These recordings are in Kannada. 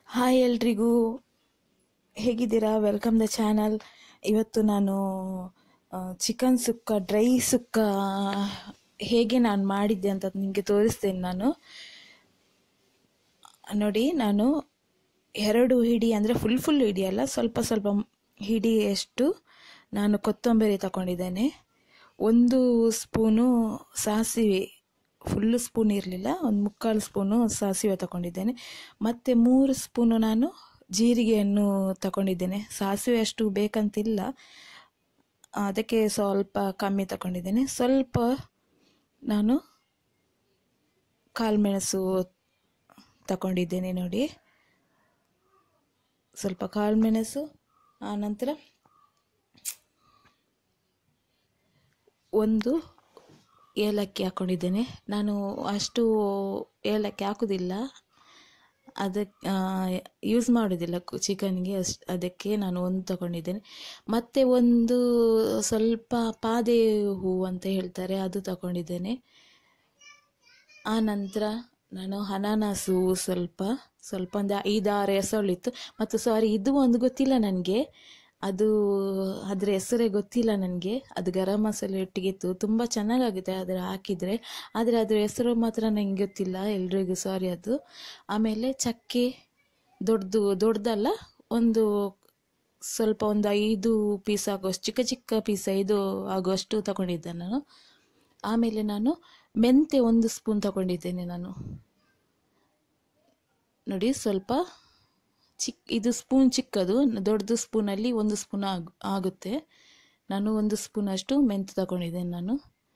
ಹಾಯ್ ಎಲ್ರಿಗೂ ಹೇಗಿದ್ದೀರಾ ವೆಲ್ಕಮ್ ದ ಚಾನಲ್ ಇವತ್ತು ನಾನು ಚಿಕನ್ ಸುಕ್ಕ ಡ್ರೈ ಸುಕ್ಕ ಹೇಗೆ ನಾನು ಮಾಡಿದ್ದೆ ಅಂತ ನಿಮಗೆ ತೋರಿಸ್ತೇನೆ ನಾನು ನೋಡಿ ನಾನು ಎರಡು ಹಿಡಿ ಅಂದರೆ ಫುಲ್ ಫುಲ್ ಹಿಡಿ ಅಲ್ಲ ಸ್ವಲ್ಪ ಸ್ವಲ್ಪ ಹಿಡಿಯಷ್ಟು ನಾನು ಕೊತ್ತಂಬರಿ ತಗೊಂಡಿದ್ದೇನೆ ಒಂದು ಸ್ಪೂನು ಸಾಸಿವೆ ಫುಲ್ಲು ಸ್ಪೂನ್ ಇರಲಿಲ್ಲ ಒಂದು ಮುಕ್ಕಾಲು ಸ್ಪೂನು ಸಾಸಿವೆ ತಗೊಂಡಿದ್ದೇನೆ ಮತ್ತು ಮೂರು ಸ್ಪೂನು ನಾನು ಜೀರಿಗೆಯನ್ನು ತಗೊಂಡಿದ್ದೇನೆ ಸಾಸಿವೆ ಅಷ್ಟು ಬೇಕಂತಿಲ್ಲ ಅದಕ್ಕೆ ಸ್ವಲ್ಪ ಕಮ್ಮಿ ತಗೊಂಡಿದ್ದೇನೆ ಸ್ವಲ್ಪ ನಾನು ಕಾಳುಮೆಣಸು ತಗೊಂಡಿದ್ದೇನೆ ನೋಡಿ ಸ್ವಲ್ಪ ಕಾಳುಮೆಣಸು ಆನಂತರ ಒಂದು ಏಲಕ್ಕಿ ಹಾಕ್ಕೊಂಡಿದ್ದೇನೆ ನಾನು ಅಷ್ಟು ಏಲಕ್ಕಿ ಹಾಕೋದಿಲ್ಲ ಅದಕ್ಕೆ ಯೂಸ್ ಮಾಡೋದಿಲ್ಲ ಚಿಕನ್ಗೆ ಅಷ್ಟು ಅದಕ್ಕೆ ನಾನು ಒಂದು ತಗೊಂಡಿದ್ದೇನೆ ಮತ್ತು ಒಂದು ಸ್ವಲ್ಪ ಪಾದೆ ಹೂವು ಅಂತ ಹೇಳ್ತಾರೆ ಅದು ತಗೊಂಡಿದ್ದೇನೆ ಆ ನಂತರ ನಾನು ಅನಾನಸು ಸ್ವಲ್ಪ ಸ್ವಲ್ಪ ಒಂದು ಐದಾರು ಎಸಳಿತ್ತು ಮತ್ತು ಸಾರಿ ಇದು ಒಂದು ಗೊತ್ತಿಲ್ಲ ನನಗೆ ಅದು ಅದರ ಹೆಸರೇ ಗೊತ್ತಿಲ್ಲ ನನಗೆ ಅದು ಗರಂ ಮಸಾಲೆ ಒಟ್ಟಿಗಿತ್ತು ತುಂಬ ಚೆನ್ನಾಗಾಗಿದೆ ಅದರ ಹಾಕಿದರೆ ಆದರೆ ಅದರ ಹೆಸರು ಮಾತ್ರ ನನಗೆ ಗೊತ್ತಿಲ್ಲ ಎಲ್ರಿಗೂ ಸಾರಿ ಅದು ಆಮೇಲೆ ಚಕ್ಕೆ ದೊಡ್ಡದು ದೊಡ್ಡದಲ್ಲ ಒಂದು ಸ್ವಲ್ಪ ಒಂದು ಐದು ಪೀಸ್ ಆಗುವಷ್ಟು ಚಿಕ್ಕ ಚಿಕ್ಕ ಪೀಸ್ ಐದು ಆಗುವಷ್ಟು ತಗೊಂಡಿದ್ದೆ ನಾನು ಆಮೇಲೆ ನಾನು ಮೆಂತೆ ಒಂದು ಸ್ಪೂನ್ ತಗೊಂಡಿದ್ದೇನೆ ನಾನು ನೋಡಿ ಸ್ವಲ್ಪ ಚಿಕ್ಕ ಇದು ಸ್ಪೂನ್ ಚಿಕ್ಕದು ದೊಡ್ಡದು ಸ್ಪೂನಲ್ಲಿ ಒಂದು ಸ್ಪೂನ್ ಆಗ್ ಆಗುತ್ತೆ ನಾನು ಒಂದು ಸ್ಪೂನ್ ಅಷ್ಟು ಮೆಂತೆ ತಗೊಂಡಿದ್ದೇನೆ ನಾನು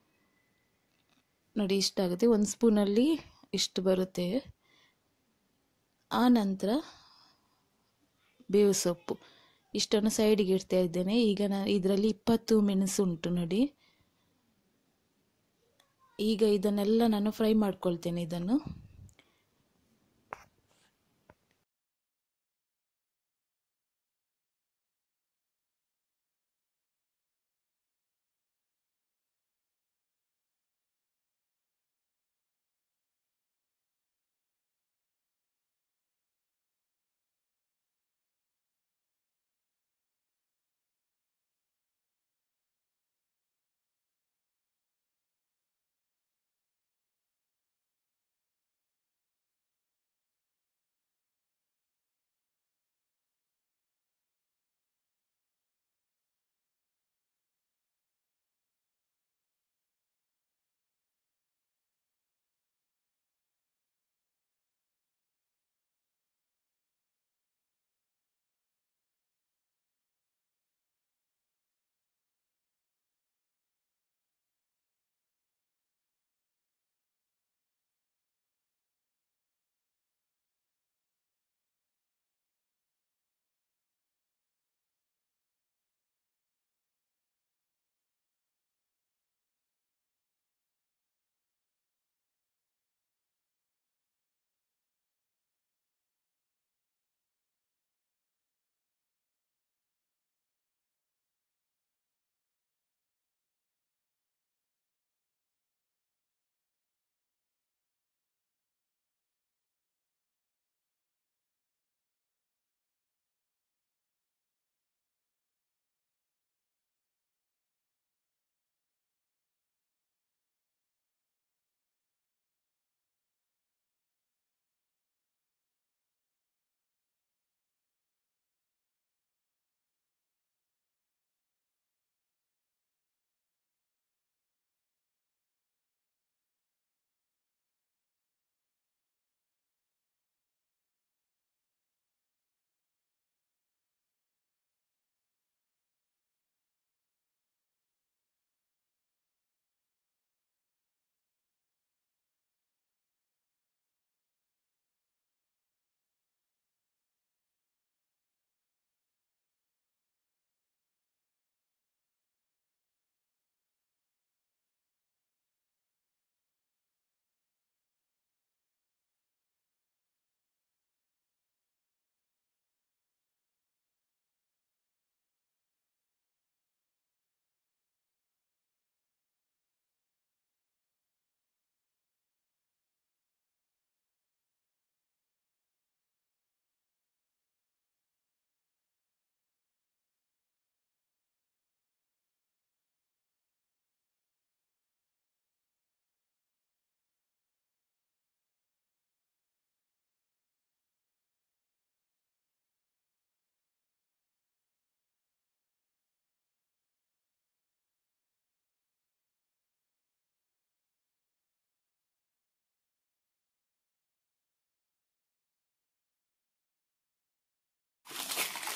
ನೋಡಿ ಇಷ್ಟಾಗುತ್ತೆ ಒಂದು ಸ್ಪೂನಲ್ಲಿ ಇಷ್ಟು ಬರುತ್ತೆ ಆ ನಂತರ ಬೇವು ಸೊಪ್ಪು ಇಷ್ಟನ್ನು ಸೈಡಿಗೆ ಇಡ್ತಾ ಇದ್ದೇನೆ ಈಗ ನಾನು ಇದರಲ್ಲಿ ಇಪ್ಪತ್ತು ಮೆಣಸು ಉಂಟು ನೋಡಿ ಈಗ ಇದನ್ನೆಲ್ಲ ನಾನು ಫ್ರೈ ಮಾಡ್ಕೊಳ್ತೇನೆ ಇದನ್ನು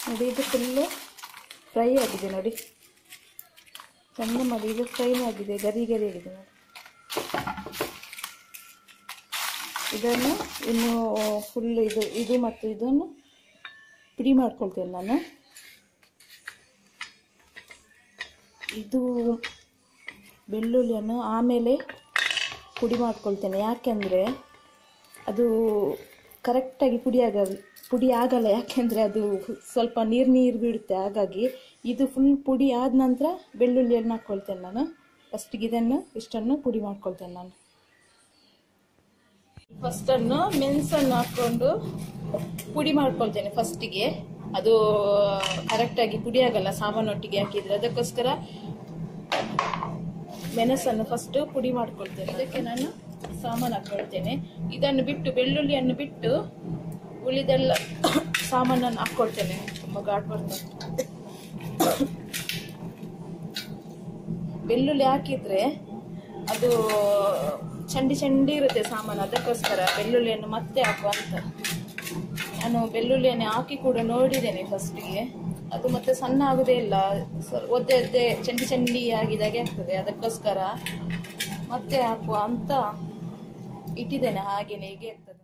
ನೋಡಿ ಇದು ಫುಲ್ಲು ಫ್ರೈ ಆಗಿದೆ ನೋಡಿ ಚೆಂದ ಮಾಡಿ ಇದು ಫ್ರೈ ಆಗಿದೆ ಗರಿ ಗರಿ ಆಗಿದೆ ನೋಡಿ ಇದನ್ನು ಇನ್ನು ಫುಲ್ ಇದು ಇದು ಮತ್ತು ಇದನ್ನು ಪುಡಿ ಮಾಡ್ಕೊಳ್ತೇನೆ ನಾನು ಇದು ಬೆಳ್ಳುಳ್ಳಿಯನ್ನು ಆಮೇಲೆ ಪುಡಿ ಮಾಡ್ಕೊಳ್ತೇನೆ ಯಾಕೆಂದರೆ ಅದು ಕರೆಕ್ಟಾಗಿ ಪುಡಿ ಆಗ ಪುಡಿ ಆಗಲ್ಲ ಯಾಕೆಂದರೆ ಅದು ಸ್ವಲ್ಪ ನೀರು ನೀರು ಬಿಡುತ್ತೆ ಹಾಗಾಗಿ ಇದು ಫುಲ್ ಪುಡಿ ಆದ ನಂತರ ಬೆಳ್ಳುಳ್ಳಿಯನ್ನು ಹಾಕ್ಕೊಳ್ತೇನೆ ನಾನು ಫಸ್ಟಿಗೆ ಇದನ್ನು ಇಷ್ಟನ್ನು ಪುಡಿ ಮಾಡ್ಕೊಳ್ತೇನೆ ನಾನು ಫಸ್ಟನ್ನು ಮೆಣಸನ್ನು ಹಾಕ್ಕೊಂಡು ಪುಡಿ ಮಾಡ್ಕೊಳ್ತೇನೆ ಫಸ್ಟಿಗೆ ಅದು ಕರೆಕ್ಟಾಗಿ ಪುಡಿ ಆಗಲ್ಲ ಸಾಮಾನೊಟ್ಟಿಗೆ ಹಾಕಿದರೆ ಅದಕ್ಕೋಸ್ಕರ ಮೆಣಸನ್ನು ಫಸ್ಟ್ ಪುಡಿ ಮಾಡ್ಕೊಳ್ತೇನೆ ಅದಕ್ಕೆ ನಾನು ಸಾಮಾನು ಹಾಕ್ಕೊಳ್ತೇನೆ ಇದನ್ನು ಬಿಟ್ಟು ಬೆಳ್ಳುಳ್ಳಿಯನ್ನು ಬಿಟ್ಟು ಉಳಿದೆಲ್ಲ ಸಾಮಾನನ್ನು ಹಾಕ್ಕೊಳ್ತೇನೆ ತುಂಬ ಘಾಟ್ ಬರ್ತದೆ ಬೆಳ್ಳುಳ್ಳಿ ಹಾಕಿದ್ರೆ ಅದು ಚಂಡಿ ಚಂಡಿ ಇರುತ್ತೆ ಸಾಮಾನು ಅದಕ್ಕೋಸ್ಕರ ಬೆಳ್ಳುಳ್ಳಿಯನ್ನು ಮತ್ತೆ ಹಾಕುವ ಅಂತ ನಾನು ಬೆಳ್ಳುಳ್ಳಿಯನ್ನು ಹಾಕಿ ಕೂಡ ನೋಡಿದ್ದೇನೆ ಫಸ್ಟಿಗೆ ಅದು ಮತ್ತೆ ಸಣ್ಣ ಆಗುದೇ ಇಲ್ಲ ಸ್ವ- ಒದ್ದೆ ಒದ್ದೆ ಚಂಡಿ ಚಂಡಿ ಆಗಿದಾಗೆ ಆಗ್ತದೆ ಅದಕ್ಕೋಸ್ಕರ ಮತ್ತೆ ಹಾಕುವ ಅಂತ ಇಟ್ಟಿದ್ದೇನೆ ಹಾಗೇನೆ ಹೀಗೆ ಆಗ್ತದೆ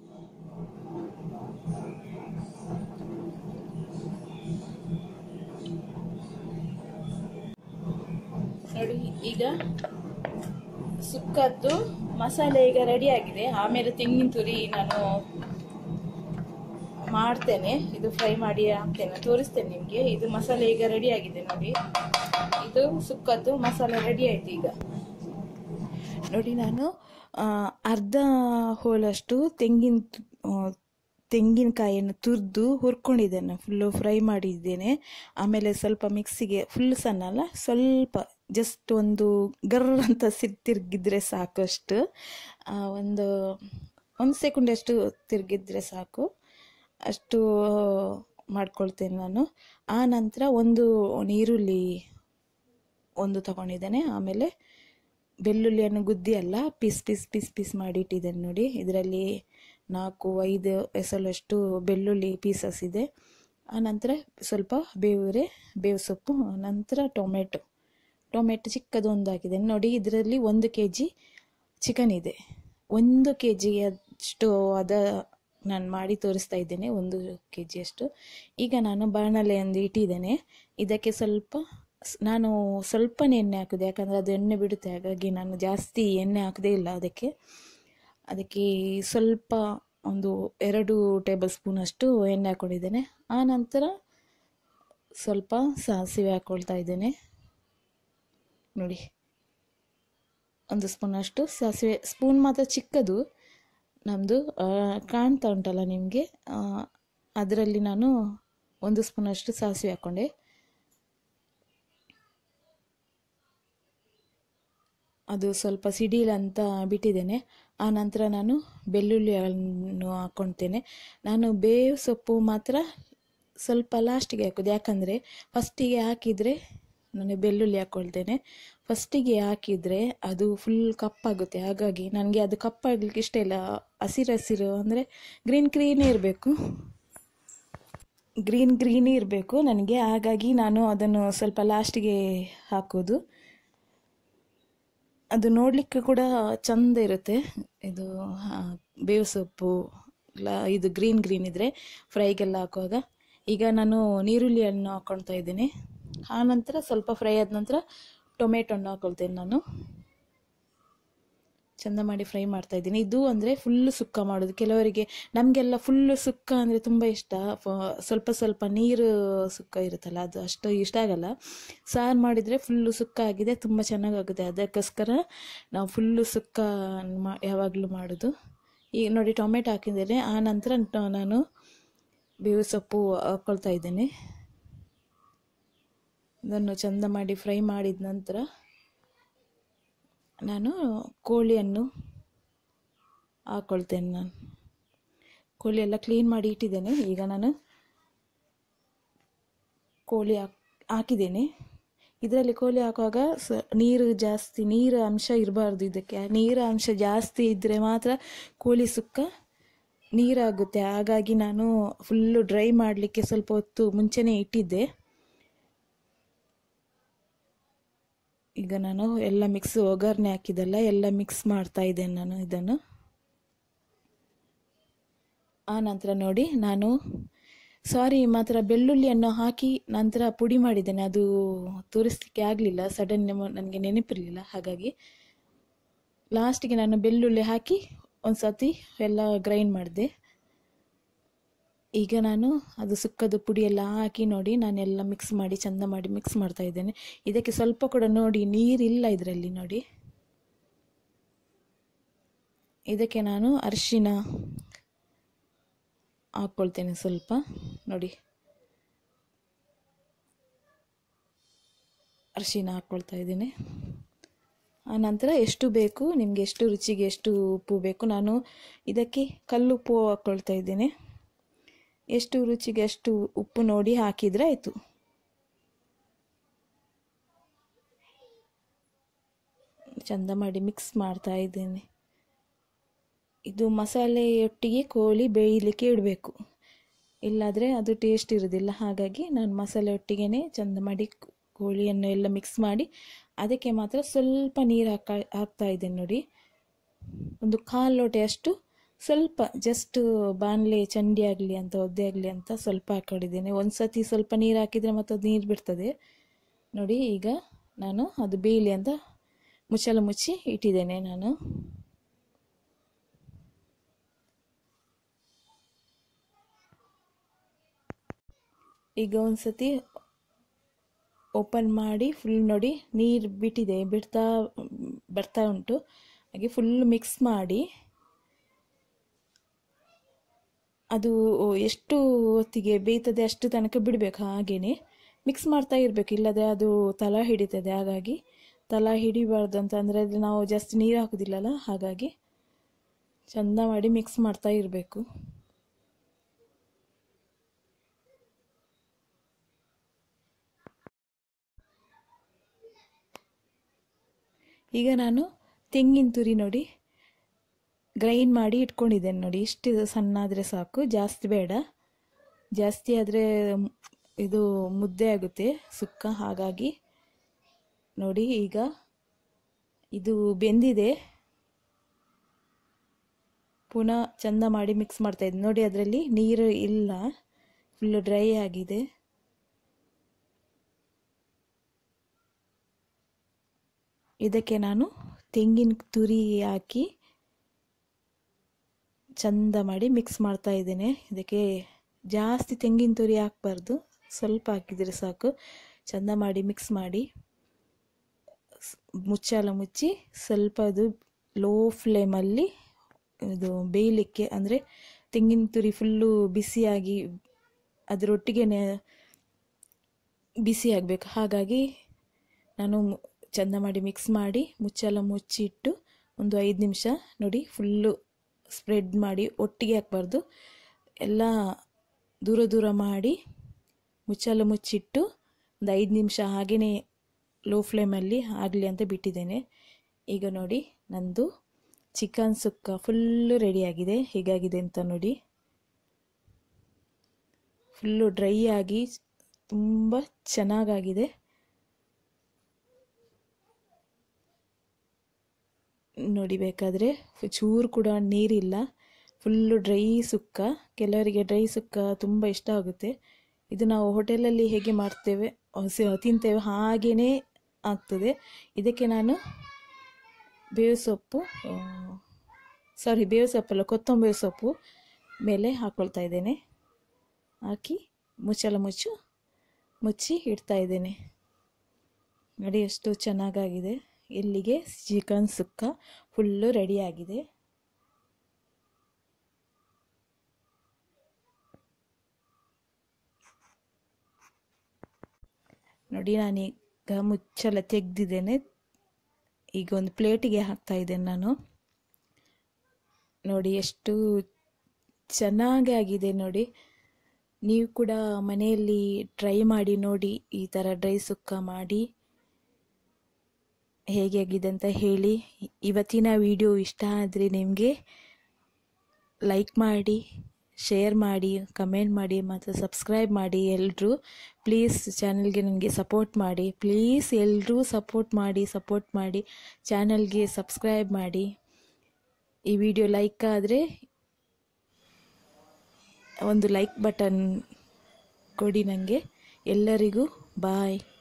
ನೋಡಿ ಈಗ ಸುಕ್ಕದ್ದು ಮಸಾಲೆ ಈಗ ರೆಡಿ ಆಗಿದೆ ಆಮೇಲೆ ತೆಂಗಿನ ತುರಿ ನಾನು ಮಾಡ್ತೇನೆ ಇದು ಫ್ರೈ ಮಾಡಿ ಹಾಕ್ತೇನೆ ತೋರಿಸ್ತೇನೆ ನಿಮಗೆ ಇದು ಮಸಾಲೆ ಈಗ ರೆಡಿ ಆಗಿದೆ ನೋಡಿ ಇದು ಸುಕ್ಕದ್ದು ಮಸಾಲೆ ರೆಡಿ ಆಯ್ತು ಈಗ ನೋಡಿ ನಾನು ಆ, ಅರ್ಧ ಹೋಲಷ್ಟು ತೆಂಗಿನ ತು- ಆ, ತೆಂಗಿನಕಾಯಿಯನ್ನು ತುರಿದು ಹುರ್ಕೊಂಡಿದ್ದೇನೆ ಫುಲ್ಲು ಫ್ರೈ ಮಾಡಿದ್ದೇನೆ ಆಮೇಲೆ ಸ್ವಲ್ಪ ಮಿಕ್ಸಿಗೆ ಫುಲ್ ಸಣ್ಣ ಅಲ್ಲ ಸ್ವಲ್ಪ ಜಸ್ಟ್ ಒಂದು ಗರ್ ಅಂತ ಸಿರ್ ತಿರುಗಿದ್ರೆ ಸಾಕು ಅಷ್ಟು ಆ, ಒಂದು ಒಂದು ಸೆಕೆಂಡ್ ಅಷ್ಟು ತಿರುಗಿದ್ರೆ ಸಾಕು ಅಷ್ಟು ಮಾಡ್ಕೊಳ್ತೇನೆ ನಾನು ಆ ನಂತರ ಒಂದು ಈರುಳ್ಳಿ ಒಂದು ತಗೊಂಡಿದ್ದೇನೆ ಆಮೇಲೆ ಬೆಳ್ಳುಳ್ಳಿಯನ್ನು ಗುದ್ದಿ ಅಲ್ಲ ಪೀಸ್ ಪೀಸ್ ಪೀಸ್ ಪೀಸ್ ಮಾಡಿ ಇಟ್ಟಿದ್ದೇನೆ ನೋಡಿ ಇದರಲ್ಲಿ ನಾಲ್ಕು ಐದು ಎಸಲಷ್ಟು ಬೆಳ್ಳುಳ್ಳಿ ಪೀಸಸ್ ಇದೆ ಆನಂತರ ಸ್ವಲ್ಪ ಬೇವುರೆ ಬೇವು ಸೊಪ್ಪು ನಂತರ ಟೊಮೆಟೊ ಟೊಮೆಟೊ ಚಿಕ್ಕದು ಒಂದು ಹಾಕಿದ್ದೇನೆ ನೋಡಿ ಇದರಲ್ಲಿ ಒಂದು ಕೆ ಜಿ ಚಿಕನ್ ಇದೆ ಒಂದು ಕೆ ಜಿಗೆ ಅಷ್ಟು ಅದ ನಾನು ಮಾಡಿ ತೋರಿಸ್ತಾ ಇದ್ದೇನೆ ಒಂದು ಕೆ ಜಿಯಷ್ಟು ಈಗ ನಾನು ಬಾಣಲೆ ಒಂದು ಇಟ್ಟಿದ್ದೇನೆ ಇದಕ್ಕೆ ಸ್ವಲ್ಪ ಸ್- ನಾನು ಸ್ವಲ್ಪನೇ ಎಣ್ಣೆ ಹಾಕೋದು ಯಾಕಂದರೆ ಅದು ಎಣ್ಣೆ ಬಿಡುತ್ತೆ ಹಾಗಾಗಿ ನಾನು ಜಾಸ್ತಿ ಎಣ್ಣೆ ಹಾಕದೇ ಇಲ್ಲ ಅದಕ್ಕೆ ಅದಕ್ಕೆ ಸ್ವಲ್ಪ ಒಂದು ಎರಡು ಟೇಬಲ್ ಸ್ಪೂನಷ್ಟು ಎಣ್ಣೆ ಹಾಕ್ಕೊಂಡಿದ್ದೇನೆ ಆ ನಂತರ ಸ್ವಲ್ಪ ಸಾಸಿವೆ ಹಾಕ್ಕೊಳ್ತಾ ಇದ್ದೇನೆ ನೋಡಿ ಒಂದು ಸ್ಪೂನಷ್ಟು ಸಾಸಿವೆ ಸ್ಪೂನ್ ಮಾತ್ರ ಚಿಕ್ಕದು ನಮ್ಮದು ಕಾಣ್ತಾ ಉಂಟಲ್ಲ ನಿಮಗೆ ಅದರಲ್ಲಿ ನಾನು ಒಂದು ಸ್ಪೂನಷ್ಟು ಸಾಸಿವೆ ಹಾಕ್ಕೊಂಡೆ ಅದು ಸ್ವಲ್ಪ ಸಿಡಿಲ್ ಅಂತ ಬಿಟ್ಟಿದ್ದೇನೆ ಆ ನಂತರ ನಾನು ಬೆಳ್ಳುಳ್ಳಿಯನ್ನು ಹಾಕ್ಕೊಳ್ತೇನೆ ನಾನು ಬೇವು ಸೊಪ್ಪು ಮಾತ್ರ ಸ್ವಲ್ಪ ಲಾಸ್ಟಿಗೆ ಹಾಕೋದು ಯಾಕಂದರೆ ಫಸ್ಟಿಗೆ ಹಾಕಿದರೆ ನಾನು ಬೆಳ್ಳುಳ್ಳಿ ಹಾಕ್ಕೊಳ್ತೇನೆ ಫಸ್ಟಿಗೆ ಹಾಕಿದರೆ ಅದು ಫುಲ್ ಕಪ್ಪಾಗುತ್ತೆ ಹಾಗಾಗಿ ನನಗೆ ಅದು ಕಪ್ಪಾಗಲಿಕ್ಕೆ ಇಷ್ಟ ಇಲ್ಲ ಹಸಿರು ಹಸಿರು ಅಂದರೆ ಗ್ರೀನ್ ಗ್ರೀನೇ ಇರಬೇಕು ಗ್ರೀನ್ ಗ್ರೀನೇ ಇರಬೇಕು ನನಗೆ ಹಾಗಾಗಿ ನಾನು ಅದನ್ನು ಸ್ವಲ್ಪ ಲಾಸ್ಟಿಗೆ ಹಾಕೋದು ಅದು ನೋಡಲಿಕ್ಕೆ ಕೂಡ ಚಂದ ಇರುತ್ತೆ ಇದು ಆ, ಬೇವು ಸೊಪ್ಪು ಲ ಇದು ಗ್ರೀನ್ ಗ್ರೀನ್ ಇದ್ದರೆ ಫ್ರೈಗೆಲ್ಲ ಹಾಕುವಾಗ ಈಗ ನಾನು ನೀರುಳ್ಳಿಯನ್ನು ಹಾಕ್ಕೊಳ್ತಾ ಇದ್ದೀನಿ ಆ ನಂತರ ಸ್ವಲ್ಪ ಫ್ರೈ ಆದ ನಂತರ ಟೊಮೆಟೊನ್ನು ಹಾಕ್ಕೊಳ್ತೇನೆ ನಾನು ಚಂದ ಮಾಡಿ ಫ್ರೈ ಮಾಡ್ತಾ ಇದ್ದೀನಿ ಇದು ಅಂದರೆ ಫುಲ್ಲು ಸುಕ್ಕ ಮಾಡೋದು ಕೆಲವರಿಗೆ ನಮಗೆಲ್ಲ ಫುಲ್ಲು ಸುಕ್ಕ ಅಂದರೆ ತುಂಬ ಇಷ್ಟ ಫ- ಸ್ವಲ್ಪ ಸ್ವಲ್ಪ ನೀರು ಸುಕ್ಕ ಇರುತ್ತಲ್ಲ ಅದು ಅಷ್ಟು ಇಷ್ಟ ಆಗಲ್ಲ ಸಾರು ಮಾಡಿದರೆ ಫುಲ್ಲು ಸುಕ್ಕ ಆಗಿದೆ ತುಂಬ ಚೆನ್ನಾಗಾಗುತ್ತೆ ಅದಕ್ಕೋಸ್ಕರ ನಾವು ಫುಲ್ಲು ಸುಕ್ಕ ಮಾ ಯಾವಾಗಲೂ ಮಾಡೋದು ಈಗ ನೋಡಿ ಟೊಮೆಟೊ ಹಾಕಿದ್ದೇನೆ ಆ ನಂತರ ಟ- ನಾನು ಬೇವು ಸೊಪ್ಪು ಹಾಕ್ಕೊಳ್ತಾ ಇದ್ದೇನೆ ಇದನ್ನು ಚಂದ ಮಾಡಿ ಫ್ರೈ ಮಾಡಿದ ನಂತರ ನಾನು ಕೋಳಿಯನ್ನು ಹಾಕ್ಕೊಳ್ತೇನೆ ನಾನು ಕೋಳಿ ಎಲ್ಲ ಕ್ಲೀನ್ ಮಾಡಿ ಇಟ್ಟಿದ್ದೇನೆ ಈಗ ನಾನು ಕೋಳಿ ಹಾಕ್ ಹಾಕಿದ್ದೇನೆ ಇದರಲ್ಲಿ ಕೋಳಿ ಹಾಕುವಾಗ ಸ ನೀರು ಜಾಸ್ತಿ ನೀರು ಅಂಶ ಇರಬಾರ್ದು ಇದಕ್ಕೆ ನೀರು ಅಂಶ ಜಾಸ್ತಿ ಇದ್ದರೆ ಮಾತ್ರ ಕೋಳಿ ಸುಕ್ಕ ನೀರಾಗುತ್ತೆ ಹಾಗಾಗಿ ನಾನು ಫುಲ್ಲು ಡ್ರೈ ಮಾಡಲಿಕ್ಕೆ ಸ್ವಲ್ಪ ಹೊತ್ತು ಮುಂಚೆನೇ ಇಟ್ಟಿದ್ದೆ ಈಗ ನಾನು ಎಲ್ಲ ಮಿಕ್ಸ್ ಒಗ್ಗರಣೆ ಹಾಕಿದೆಲ್ಲ ಎಲ್ಲ ಮಿಕ್ಸ್ ಮಾಡ್ತಾ ಇದ್ದೇನೆ ನಾನು ಇದನ್ನು ಆ ನಂತರ ನೋಡಿ ನಾನು ಸಾರಿ ಮಾತ್ರ ಬೆಳ್ಳುಳ್ಳಿಯನ್ನು ಹಾಕಿ ನಂತರ ಪುಡಿ ಮಾಡಿದ್ದೇನೆ ಅದು ತೋರಿಸ್ಲಿಕ್ಕೆ ಆಗಲಿಲ್ಲ ಸಡನ್ ನನಗೆ ನೆನಪಿರಲಿಲ್ಲ ಹಾಗಾಗಿ ಲಾಸ್ಟಿಗೆ ನಾನು ಬೆಳ್ಳುಳ್ಳಿ ಹಾಕಿ ಒಂದು ಸತಿ ಎಲ್ಲ ಗ್ರೈಂಡ್ ಮಾಡಿದೆ ಈಗ ನಾನು ಅದು ಸುಕ್ಕದ ಪುಡಿ ಎಲ್ಲ ಹಾಕಿ ನೋಡಿ ನಾನೆಲ್ಲ ಮಿಕ್ಸ್ ಮಾಡಿ ಚಂದ ಮಾಡಿ ಮಿಕ್ಸ್ ಮಾಡ್ತಾ ಇದ್ದೇನೆ ಇದಕ್ಕೆ ಸ್ವಲ್ಪ ಕೂಡ ನೋಡಿ ನೀರಿಲ್ಲ ಇದರಲ್ಲಿ ನೋಡಿ ಇದಕ್ಕೆ ನಾನು ಅರಿಶಿನ ಹಾಕ್ಕೊಳ್ತೇನೆ ಸ್ವಲ್ಪ ನೋಡಿ ಅರಿಶಿನ ಹಾಕ್ಕೊಳ್ತಾ ಇದ್ದೇನೆ ಆನಂತರ ಎಷ್ಟು ಬೇಕು ನಿಮಗೆ ಎಷ್ಟು ರುಚಿಗೆ ಎಷ್ಟು ಉಪ್ಪು ಬೇಕು ನಾನು ಇದಕ್ಕೆ ಕಲ್ಲುಪ್ಪು ಹಾಕ್ಕೊಳ್ತಾ ಇದ್ದೇನೆ ಎಷ್ಟು ರುಚಿಗೆ ಅಷ್ಟು ಉಪ್ಪು ನೋಡಿ ಹಾಕಿದರೆ ಆಯಿತು ಚಂದ ಮಾಡಿ ಮಿಕ್ಸ್ ಮಾಡ್ತಾ ಇದ್ದೇನೆ ಇದು ಮಸಾಲೆಯೊಟ್ಟಿಗೆ ಕೋಳಿ ಬೇಯಲಿಕ್ಕೆ ಇಡಬೇಕು ಇಲ್ಲಾದರೆ ಅದು ಟೇಸ್ಟ್ ಇರೋದಿಲ್ಲ ಹಾಗಾಗಿ ನಾನು ಮಸಾಲೆ ಒಟ್ಟಿಗೆ ಚಂದ ಮಾಡಿ ಕೋಳಿಯನ್ನು ಎಲ್ಲ ಮಿಕ್ಸ್ ಮಾಡಿ ಅದಕ್ಕೆ ಮಾತ್ರ ಸ್ವಲ್ಪ ನೀರು ಹಾಕ ಹಾಕ್ತಾ ಇದ್ದೇನೆ ನೋಡಿ ಒಂದು ಕಾಲು ಲೋಟೆಯಷ್ಟು ಸ್ವಲ್ಪ ಜಸ್ಟ್ ಬಾಣಲೆ ಚಂಡಿ ಆಗಲಿ ಅಂತ ಒದ್ದೆ ಆಗಲಿ ಅಂತ ಸ್ವಲ್ಪ ಹಾಕೊಂಡಿದ್ದೇನೆ ಒಂದು ಸತಿ ಸ್ವಲ್ಪ ನೀರು ಹಾಕಿದರೆ ಮತ್ತು ಅದು ನೀರು ಬಿಡ್ತದೆ ನೋಡಿ ಈಗ ನಾನು ಅದು ಬೇಯಲಿ ಅಂತ ಮುಚ್ಚಲ ಮುಚ್ಚಿ ಇಟ್ಟಿದ್ದೇನೆ ನಾನು ಈಗ ಒಂದು ಸತಿ ಓಪನ್ ಮಾಡಿ ಫುಲ್ ನೋಡಿ ನೀರು ಬಿಟ್ಟಿದೆ ಬಿಡ್ತಾ ಬರ್ತಾ ಉಂಟು ಹಾಗೆ ಫುಲ್ ಮಿಕ್ಸ್ ಮಾಡಿ ಅದು ಎಷ್ಟು ಹೊತ್ತಿಗೆ ಬೇಯ್ತದೆ ಅಷ್ಟು ತನಕ ಬಿಡಬೇಕು ಹಾಗೆಯೇ ಮಿಕ್ಸ್ ಮಾಡ್ತಾ ಇರಬೇಕು ಇಲ್ಲದೆ ಅದು ತಲ ಹಿಡಿತದೆ ಹಾಗಾಗಿ ತಲ ಹಿಡಿಬಾರ್ದು ಅಂತಂದರೆ ಅದು ನಾವು ಜಾಸ್ತಿ ನೀರು ಹಾಕೋದಿಲ್ಲಲ್ಲ ಹಾಗಾಗಿ ಚೆಂದ ಮಾಡಿ ಮಿಕ್ಸ್ ಮಾಡ್ತಾ ಇರಬೇಕು ಈಗ ನಾನು ತೆಂಗಿನ ತುರಿ ನೋಡಿ ಗ್ರೈಂಡ್ ಮಾಡಿ ಇಟ್ಕೊಂಡಿದ್ದೇನೆ ನೋಡಿ ಇಷ್ಟು ಸಣ್ಣ ಆದರೆ ಸಾಕು ಜಾಸ್ತಿ ಬೇಡ ಜಾಸ್ತಿ ಆದರೆ ಇದು ಮುದ್ದೆ ಆಗುತ್ತೆ ಸುಕ್ಕ ಹಾಗಾಗಿ ನೋಡಿ ಈಗ ಇದು ಬೆಂದಿದೆ ಪುನಃ ಚಂದ ಮಾಡಿ ಮಿಕ್ಸ್ ಮಾಡ್ತಾ ಇದ್ದೀನಿ ನೋಡಿ ಅದರಲ್ಲಿ ನೀರು ಇಲ್ಲ ಫುಲ್ಲು ಡ್ರೈ ಆಗಿದೆ ಇದಕ್ಕೆ ನಾನು ತೆಂಗಿನ ತುರಿ ಹಾಕಿ ಚಂದ ಮಾಡಿ ಮಿಕ್ಸ್ ಮಾಡ್ತಾ ಇದ್ದೇನೆ ಇದಕ್ಕೆ ಜಾಸ್ತಿ ತೆಂಗಿನ ತುರಿ ಹಾಕಬಾರ್ದು ಸ್ವಲ್ಪ ಹಾಕಿದರೆ ಸಾಕು ಚಂದ ಮಾಡಿ ಮಿಕ್ಸ್ ಮಾಡಿ ಮುಚ್ಚಾಲ ಮುಚ್ಚಿ ಸ್ವಲ್ಪ ಅದು ಲೋ ಫ್ಲೇಮಲ್ಲಿ ಇದು ಬೇಯಲಿಕ್ಕೆ ಅಂದರೆ ತೆಂಗಿನ ತುರಿ ಫುಲ್ಲು ಬಿಸಿಯಾಗಿ ಅದರೊಟ್ಟಿಗೆ ಬಿಸಿ ಆಗಬೇಕು ಹಾಗಾಗಿ ನಾನು ಚಂದ ಮಾಡಿ ಮಿಕ್ಸ್ ಮಾಡಿ ಮುಚ್ಚಲ ಮುಚ್ಚಿಟ್ಟು ಒಂದು ಐದು ನಿಮಿಷ ನೋಡಿ ಫುಲ್ಲು ಸ್ಪ್ರೆಡ್ ಮಾಡಿ ಒಟ್ಟಿಗೆ ಹಾಕಬಾರ್ದು ಎಲ್ಲ ದೂರ ದೂರ ಮಾಡಿ ಮುಚ್ಚಲ ಮುಚ್ಚಿಟ್ಟು ಒಂದು ಐದು ನಿಮಿಷ ಹಾಗೆಯೇ ಲೋ ಫ್ಲೇಮಲ್ಲಿ ಆಗಲಿ ಅಂತ ಬಿಟ್ಟಿದ್ದೇನೆ ಈಗ ನೋಡಿ ನಂದು ಚಿಕನ್ ಸುಕ್ಕ ಫುಲ್ಲು ರೆಡಿಯಾಗಿದೆ ಹೇಗಾಗಿದೆ ಅಂತ ನೋಡಿ ಫುಲ್ಲು ಡ್ರೈ ಆಗಿ ತುಂಬ ಚೆನ್ನಾಗಾಗಿದೆ ನೋಡಿ ಬೇಕಾದರೆ ಚೂರು ಕೂಡ ನೀರಿಲ್ಲ ಫುಲ್ಲು ಡ್ರೈ ಸುಕ್ಕ ಕೆಲವರಿಗೆ ಡ್ರೈ ಸುಕ್ಕ ತುಂಬ ಇಷ್ಟ ಆಗುತ್ತೆ ಇದು ನಾವು ಹೋಟೆಲಲ್ಲಿ ಹೇಗೆ ಮಾಡ್ತೇವೆ ತಿಂತೇವೆ ಹಾಗೆಯೇ ಆಗ್ತದೆ ಇದಕ್ಕೆ ನಾನು ಬೇವು ಸೊಪ್ಪು ಸಾರಿ ಬೇವು ಸೊಪ್ಪಲ್ಲ ಕೊತ್ತಂಬರಿ ಸೊಪ್ಪು ಮೇಲೆ ಹಾಕ್ಕೊಳ್ತಾ ಇದ್ದೇನೆ ಹಾಕಿ ಮುಚ್ಚಲ ಮುಚ್ಚು ಮುಚ್ಚಿ ಇಡ್ತಾ ಇದ್ದೇನೆ ನೋಡಿ ಎಷ್ಟು ಚೆನ್ನಾಗಾಗಿದೆ ಇಲ್ಲಿಗೆ ಚಿಕನ್ ಸುಕ್ಕ ಫುಲ್ಲು ರೆಡಿಯಾಗಿದೆ ನೋಡಿ ನಾನೀಗ ಮುಚ್ಚಲ ತೆಗೆದಿದ್ದೇನೆ ಈಗ ಒಂದು ಪ್ಲೇಟಿಗೆ ಹಾಕ್ತಾ ಇದ್ದೇನೆ ನಾನು ನೋಡಿ ಎಷ್ಟು ಚೆನ್ನಾಗಿ ಆಗಿದೆ ನೋಡಿ ನೀವು ಕೂಡ ಮನೆಯಲ್ಲಿ ಟ್ರೈ ಮಾಡಿ ನೋಡಿ ಈ ಥರ ಡ್ರೈ ಸುಕ್ಕ ಮಾಡಿ ಹೇಗೆ ಆಗಿದೆ ಅಂತ ಹೇಳಿ ಇವತ್ತಿನ ವಿಡಿಯೋ ಇಷ್ಟ ಆದರೆ ನಿಮಗೆ ಲೈಕ್ ಮಾಡಿ ಶೇರ್ ಮಾಡಿ ಕಮೆಂಟ್ ಮಾಡಿ ಮತ್ತು ಸಬ್ಸ್ಕ್ರೈಬ್ ಮಾಡಿ ಎಲ್ಲರೂ ಪ್ಲೀಸ್ ಚಾನಲ್ಗೆ ನನಗೆ ಸಪೋರ್ಟ್ ಮಾಡಿ ಪ್ಲೀಸ್ ಎಲ್ಲರೂ ಸಪೋರ್ಟ್ ಮಾಡಿ ಸಪೋರ್ಟ್ ಮಾಡಿ ಚಾನಲ್ಗೆ ಸಬ್ಸ್ಕ್ರೈಬ್ ಮಾಡಿ ಈ ವಿಡಿಯೋ ಲೈಕ್ ಆದರೆ ಒಂದು ಲೈಕ್ ಬಟನ್ ಕೊಡಿ ನನಗೆ ಎಲ್ಲರಿಗೂ ಬಾಯ್